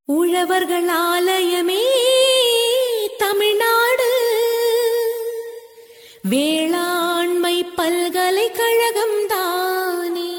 உழவர்கள் ஆலயமே தமிழ்நாடு வேளாண்மை பல்கலைக்கழகம் தானே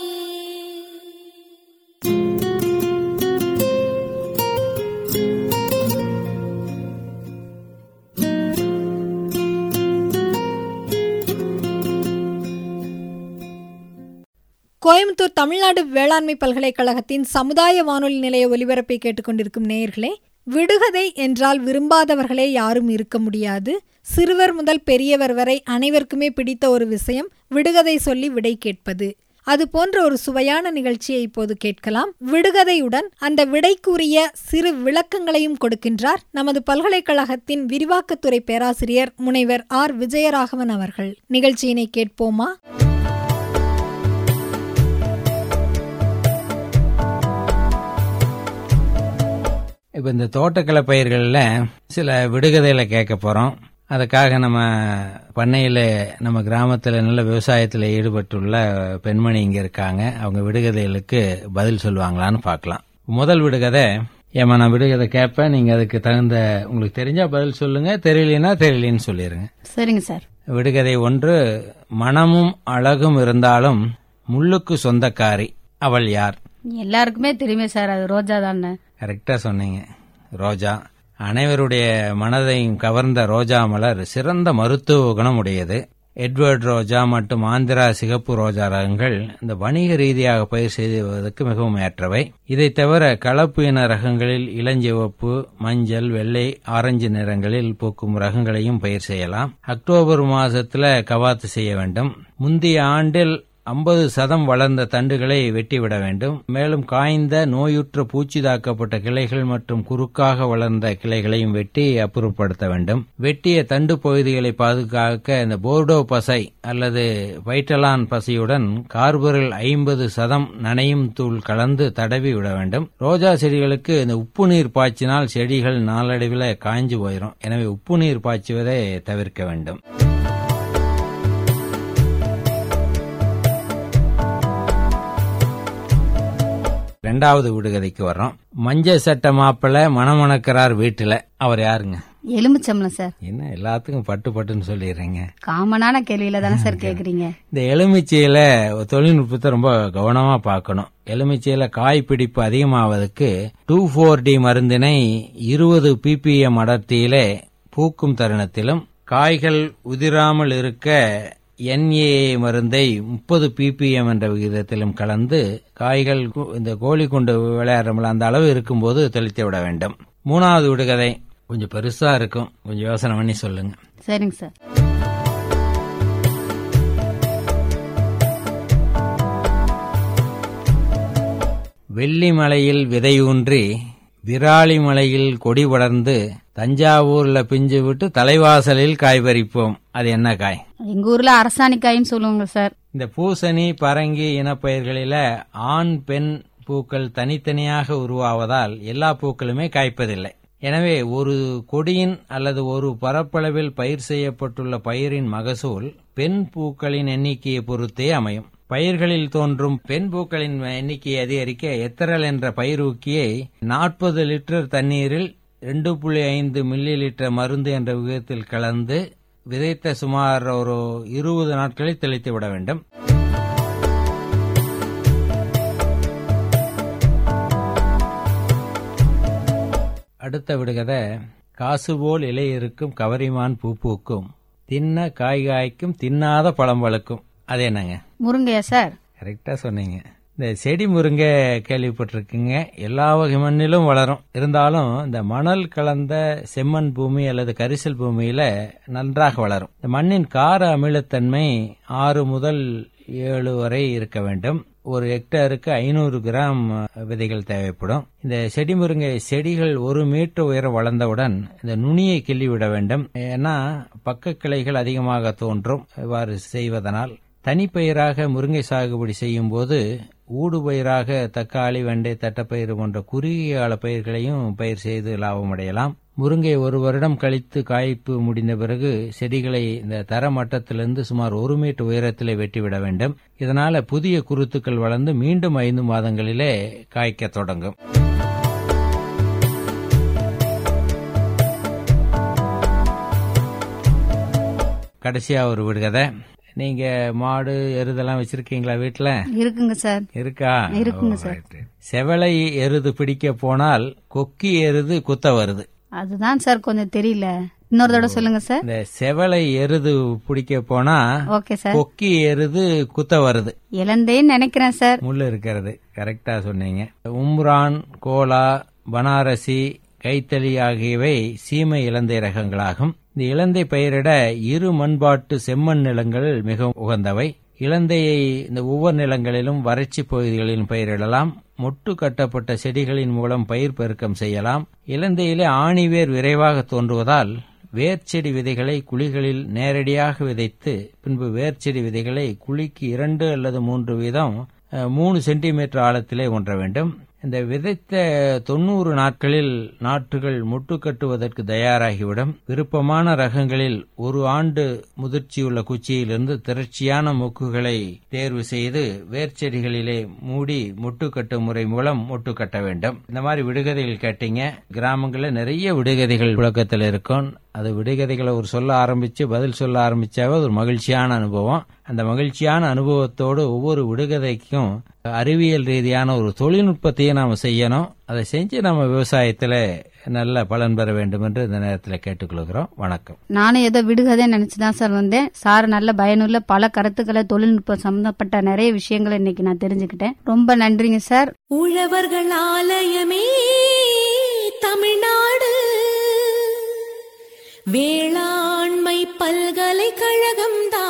கோயம்புத்தூர் தமிழ்நாடு வேளாண்மை பல்கலைக்கழகத்தின் சமுதாய வானொலி நிலைய ஒலிபரப்பை கேட்டுக்கொண்டிருக்கும் நேயர்களே விடுகதை என்றால் விரும்பாதவர்களே யாரும் இருக்க முடியாது சிறுவர் முதல் பெரியவர் வரை அனைவருக்குமே பிடித்த ஒரு விஷயம் விடுகதை சொல்லி விடை கேட்பது அது போன்ற ஒரு சுவையான நிகழ்ச்சியை இப்போது கேட்கலாம் விடுகதையுடன் அந்த விடைக்குரிய சிறு விளக்கங்களையும் கொடுக்கின்றார் நமது பல்கலைக்கழகத்தின் விரிவாக்கத்துறை பேராசிரியர் முனைவர் ஆர் விஜயராகவன் அவர்கள் நிகழ்ச்சியினை கேட்போமா இப்போ இந்த தோட்டக்கலை பயிர்களில் சில விடுகதைகளை கேட்க போகிறோம் அதுக்காக நம்ம பண்ணையில் நம்ம கிராமத்தில் நல்ல விவசாயத்தில் ஈடுபட்டுள்ள பெண்மணி இங்கே இருக்காங்க அவங்க விடுகதைகளுக்கு பதில் சொல்லுவாங்களான்னு பார்க்கலாம் முதல் விடுகதை ஏமா நான் விடுகதை கேட்பேன் நீங்கள் அதுக்கு தகுந்த உங்களுக்கு தெரிஞ்சா பதில் சொல்லுங்க தெரியலனா தெரியலன்னு சொல்லிடுங்க சரிங்க சார் விடுகதை ஒன்று மனமும் அழகும் இருந்தாலும் முள்ளுக்கு சொந்தக்காரி அவள் யார் எல்லாருக்குமே தெரியுமே சார் அது ரோஜா தானே கரெக்டா சொன்னீங்க ரோஜா அனைவருடைய மனதையும் கவர்ந்த ரோஜா மலர் சிறந்த மருத்துவ குணம் உடையது எட்வர்ட் ரோஜா மற்றும் ஆந்திரா சிகப்பு ரோஜா ரகங்கள் இந்த வணிக ரீதியாக பயிர் செய்வதற்கு மிகவும் ஏற்றவை இதை தவிர கலப்பு இன ரகங்களில் இளஞ்சிவப்பு மஞ்சள் வெள்ளை ஆரஞ்சு நிறங்களில் பூக்கும் ரகங்களையும் பயிர் செய்யலாம் அக்டோபர் மாதத்துல கவாத்து செய்ய வேண்டும் முந்தைய ஆண்டில் ஐம்பது சதம் வளர்ந்த தண்டுகளை வெட்டிவிட வேண்டும் மேலும் காய்ந்த நோயுற்ற பூச்சி தாக்கப்பட்ட கிளைகள் மற்றும் குறுக்காக வளர்ந்த கிளைகளையும் வெட்டி அப்புறப்படுத்த வேண்டும் வெட்டிய தண்டு பகுதிகளை பாதுகாக்க இந்த போர்டோ பசை அல்லது வைட்டலான் பசையுடன் கார்பரில் ஐம்பது சதம் நனையும் தூள் கலந்து தடவி விட வேண்டும் ரோஜா செடிகளுக்கு இந்த உப்பு நீர் பாய்ச்சினால் செடிகள் நாளடைவில் காய்ஞ்சு போயிடும் எனவே உப்பு நீர் பாய்ச்சுவதை தவிர்க்க வேண்டும் ரெண்டாவது விடுகதைக்கு வர்றோம் மஞ்ச சட்ட மாப்பிள்ள மணமணக்கிறார் வீட்டுல அவர் யாருங்க எலுமிச்சம்பளம் சார் என்ன எல்லாத்துக்கும் பட்டு பட்டுன்னு சொல்லிடுறீங்க காமனான கேள்வியில தானே சார் கேக்குறீங்க இந்த எலுமிச்சையில தொழில்நுட்பத்தை ரொம்ப கவனமா பார்க்கணும் எலுமிச்சையில காய் பிடிப்பு அதிகமாவதற்கு டூ ஃபோர் டி மருந்தினை இருபது பிபிஎம் அடர்த்தியிலே பூக்கும் தருணத்திலும் காய்கள் உதிராமல் இருக்க என்ஏ மருந்தை முப்பது பிபிஎம் என்ற விகிதத்திலும் கலந்து காய்கள் கு- இந்த கோழி கொண்டு விளையாடுறோம்ல அந்த அளவு இருக்கும்போது தெளித்து விட வேண்டும் மூணாவது விடுகதை கொஞ்சம் பெருசா இருக்கும் கொஞ்சம் யோசனை பண்ணி சொல்லுங்க சரிங்க சார் வெள்ளிமலையில் விதையூன்றி விராலிமலையில் கொடி படர்ந்து தஞ்சாவூர்ல பிஞ்சு விட்டு தலைவாசலில் காய் பறிப்போம் அது என்ன காய் எங்க ஊர்ல அரசாணிக்காயின்னு சொல்லுவாங்க சார் இந்த பூசணி பரங்கி இனப்பயிர்களில ஆண் பெண் பூக்கள் தனித்தனியாக உருவாவதால் எல்லா பூக்களுமே காய்ப்பதில்லை எனவே ஒரு கொடியின் அல்லது ஒரு பரப்பளவில் பயிர் செய்யப்பட்டுள்ள பயிரின் மகசூல் பெண் பூக்களின் எண்ணிக்கையை பொறுத்தே அமையும் பயிர்களில் தோன்றும் பெண் பூக்களின் எண்ணிக்கையை அதிகரிக்க எத்தரல் என்ற பயிர் ஊக்கியை நாற்பது லிட்டர் தண்ணீரில் ரெண்டு புள்ளி ஐந்து மில்லி லிட்டர் மருந்து என்ற விகிதத்தில் கலந்து விதைத்த சுமார் ஒரு இருபது நாட்களில் தெளித்து விட வேண்டும் அடுத்த விடுகதை காசு போல் இலை இருக்கும் கவரிமான் பூ பூக்கும் தின்ன காய் காய்க்கும் தின்னாத பழம் வளர்க்கும் அது என்னங்க முருங்கையா சார் கரெக்டா சொன்னீங்க இந்த செடி முருங்கை கேள்விப்பட்டிருக்கீங்க எல்லா வகை மண்ணிலும் வளரும் இருந்தாலும் இந்த மணல் கலந்த செம்மண் பூமி அல்லது கரிசல் பூமியில நன்றாக வளரும் இந்த மண்ணின் கார அமிலத்தன்மை ஆறு முதல் ஏழு வரை இருக்க வேண்டும் ஒரு ஹெக்டேருக்கு ஐநூறு கிராம் விதைகள் தேவைப்படும் இந்த செடி முருங்கை செடிகள் ஒரு மீட்டர் உயரம் வளர்ந்தவுடன் இந்த நுனியை கிள்ளி விட வேண்டும் ஏன்னா பக்க கிளைகள் அதிகமாக தோன்றும் இவ்வாறு செய்வதனால் தனிப்பயிராக முருங்கை சாகுபடி செய்யும் போது ஊடுபயிராக தக்காளி வெண்டை தட்டப்பயிறு போன்ற குறுகிய கால பயிர்களையும் பயிர் செய்து லாபம் அடையலாம் முருங்கை ஒரு வருடம் கழித்து காய்ப்பு முடிந்த பிறகு செடிகளை இந்த தர மட்டத்திலிருந்து சுமார் ஒரு மீட்டர் உயரத்திலே வெட்டிவிட வேண்டும் இதனால புதிய குருத்துக்கள் வளர்ந்து மீண்டும் ஐந்து மாதங்களிலே காய்க்க தொடங்கும் கடைசியா ஒரு விடுகதை நீங்க மாடு எருதெல்லாம் வச்சிருக்கீங்களா வீட்டுல இருக்குங்க சார் இருக்கா இருக்குங்க ஓ, சார். right. செவலை எருது பிடிக்க போனால் கொக்கி எருது குத்த வருது அதுதான் சார் கொஞ்சம் தெரியல இன்னொரு தடவை சொல்லுங்க சார் இந்த செவலை எருது பிடிக்க போனா ஓகே சார் கொக்கி எருது குத்த வருது இழந்தேன்னு நினைக்கிறேன் சார் முள்ளு இருக்கிறது கரெக்டா சொன்னீங்க உம்ரான் கோலா பனாரசி கைத்தலி ஆகியவை சீமை இலந்தை ரகங்களாகும் இந்த இலந்தை பயிரிட இரு மண்பாட்டு செம்மண் நிலங்கள் மிகவும் உகந்தவை இலந்தையை இந்த ஒவ்வொரு நிலங்களிலும் வறட்சி பகுதிகளிலும் பயிரிடலாம் மொட்டு கட்டப்பட்ட செடிகளின் மூலம் பயிர் பெருக்கம் செய்யலாம் இலந்தையிலே ஆணிவேர் விரைவாக தோன்றுவதால் வேர்ச்செடி விதைகளை குழிகளில் நேரடியாக விதைத்து பின்பு வேர்ச்செடி விதைகளை குழிக்கு இரண்டு அல்லது மூன்று வீதம் அஹ், மூணு சென்டிமீட்டர் ஆழத்திலே ஒன்ற வேண்டும் இந்த விதைத்த தொண்ணூறு நாட்களில் நாற்றுகள் முட்டு கட்டுவதற்கு தயாராகிவிடும் விருப்பமான ரகங்களில் ஒரு ஆண்டு முதிர்ச்சியுள்ள குச்சியிலிருந்து திரட்சியான மொக்குகளை தேர்வு செய்து வேர்ச்செடிகளிலே மூடி முட்டு கட்டும் முறை மூலம் முட்டு கட்ட வேண்டும் இந்த மாதிரி விடுகதைகள் கேட்டீங்க கிராமங்களில் நிறைய விடுகதைகள் புழக்கத்தில் இருக்கும் அது விடுகதைகளை ஒரு சொல்ல ஆரம்பிச்சு பதில் சொல்ல ஆரம்பிச்சாவே அது ஒரு மகிழ்ச்சியான அனுபவம் அந்த மகிழ்ச்சியான அனுபவத்தோடு ஒவ்வொரு விடுகதைக்கும் அறிவியல் ரீதியான ஒரு தொழில்நுட்பத்தையும் நாம செய்யணும் அதை செஞ்சு நம்ம விவசாயத்துல நல்ல பலன் பெற வேண்டும் என்று இந்த நேரத்தில் கேட்டுக்கொள்கிறோம் வணக்கம் நானும் ஏதோ விடுகதை நினைச்சுதான் சார் வந்தேன் சார் நல்ல பயனுள்ள பல கருத்துக்களை தொழில்நுட்பம் சம்பந்தப்பட்ட நிறைய விஷயங்களை இன்னைக்கு நான் தெரிஞ்சுக்கிட்டேன் ரொம்ப நன்றிங்க சார் உழவர்கள் ஆலயமே தமிழ்நாடு வேளாண்மை பல்கலைக்கழகம்